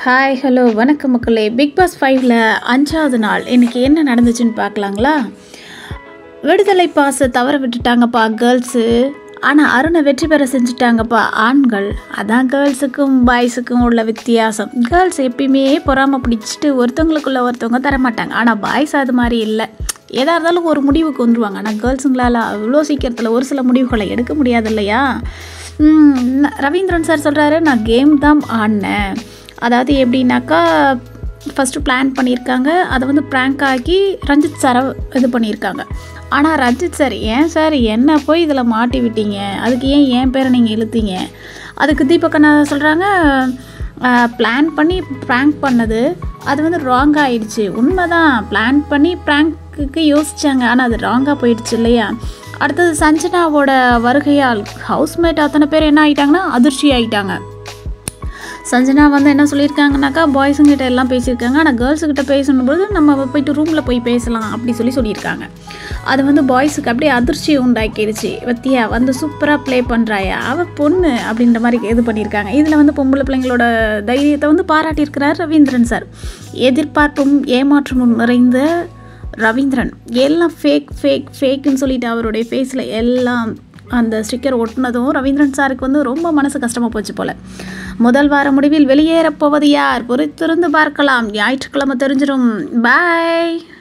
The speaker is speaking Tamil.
ஹாய் ஹலோ வணக்கம் மக்களே பிக் பாஸ் ஃபைவ்ல அஞ்சாவது நாள் இன்னைக்கு என்ன நடந்துச்சுன்னு பார்க்கலாங்களா விடுதலை பாஸை தவற விட்டுட்டாங்கப்பா கேர்ள்ஸு ஆனால் அருணை வெற்றி பெற செஞ்சுட்டாங்கப்பா ஆண்கள் அதான் கேர்ள்ஸுக்கும் பாய்ஸுக்கும் உள்ள வித்தியாசம் கேர்ள்ஸ் எப்பயுமே பொறாம பிடிச்சிட்டு ஒருத்தவங்களுக்குள்ள ஒருத்தவங்க தர மாட்டாங்க ஆனால் பாய்ஸ் அது மாதிரி இல்லை எதாக இருந்தாலும் ஒரு முடிவுக்கு வந்துருவாங்க ஆனால் கேர்ள்ஸுங்களால் அவ்வளோ சீக்கிரத்தில் ஒரு சில முடிவுகளை எடுக்க முடியாது இல்லையா ம், ந- ரவீந்திரன் சார் சொல்கிறாரு நான் கேம் தான் ஆடினேன் அதாவது எப்படின்னாக்கா ஃபஸ்ட்டு பிளான் பண்ணியிருக்காங்க அதை வந்து ப்ராங்க் ஆக்கி ரஞ்சித் சாரை இது பண்ணியிருக்காங்க ஆனால் ரஞ்சித் சார் ஏன் சார் என்ன போய் இதில் மாட்டி விட்டீங்க அதுக்கு ஏன் என் பேரை நீங்கள் இழுத்தீங்க அதுக்கு தீபக் அண்ணா சொல்கிறாங்க பிளான் பண்ணி ப்ராங்க் பண்ணது அது வந்து ராங் ஆயிடுச்சு உண்மைதான் பிளான் பண்ணி ப்ராங்க்குக்கு யோசிச்சாங்க ஆனால் அது ராங்காக போயிடுச்சு இல்லையா அடுத்தது சஞ்சனாவோட வருகையால் ஹவுஸ்மேட் அத்தனை பேர் என்ன ஆயிட்டாங்கன்னா அதிர்ச்சி ஆயிட்டாங்க சஞ்சனா வந்து என்ன சொல்லியிருக்காங்கனாக்கா பாய்ஸுங்கிட்ட எல்லாம் பேசியிருக்காங்க ஆனால் கேர்ள்ஸுக்கிட்ட பேசணும்போது நம்ம போயிட்டு ரூமில் போய் பேசலாம் அப்படி சொல்லி சொல்லியிருக்காங்க அது வந்து பாய்ஸுக்கு அப்படியே அதிர்ச்சி உண்டாக்கிடுச்சு வத்தியா வந்து சூப்பராக ப்ளே பண்ணுறாயா அவ பொண்ணு அப்படின்ற மாதிரி இது பண்ணியிருக்காங்க இதில் வந்து பொம்பளை பிள்ளைங்களோட தைரியத்தை வந்து பாராட்டியிருக்கிறார் ரவீந்திரன் சார் எதிர்பார்ப்பும் ஏமாற்றமும் நிறைந்த ரவீந்திரன் எல்லாம் ஃபேக் ஃபேக் ஃபேக்குன்னு சொல்லிட்டு அவருடைய ஃபேஸில் எல்லாம் அந்த ஸ்டிக்கர் ஒட்டினதும் ரவீந்திரன் சாருக்கு வந்து ரொம்ப மனசு கஷ்டமாக போச்சு போல முதல் வார முடிவில் வெளியேறப் போவது யார் பொறுத்திருந்து பார்க்கலாம் ஞாயிற்றுக்கிழமை தெரிஞ்சிடும் பாய்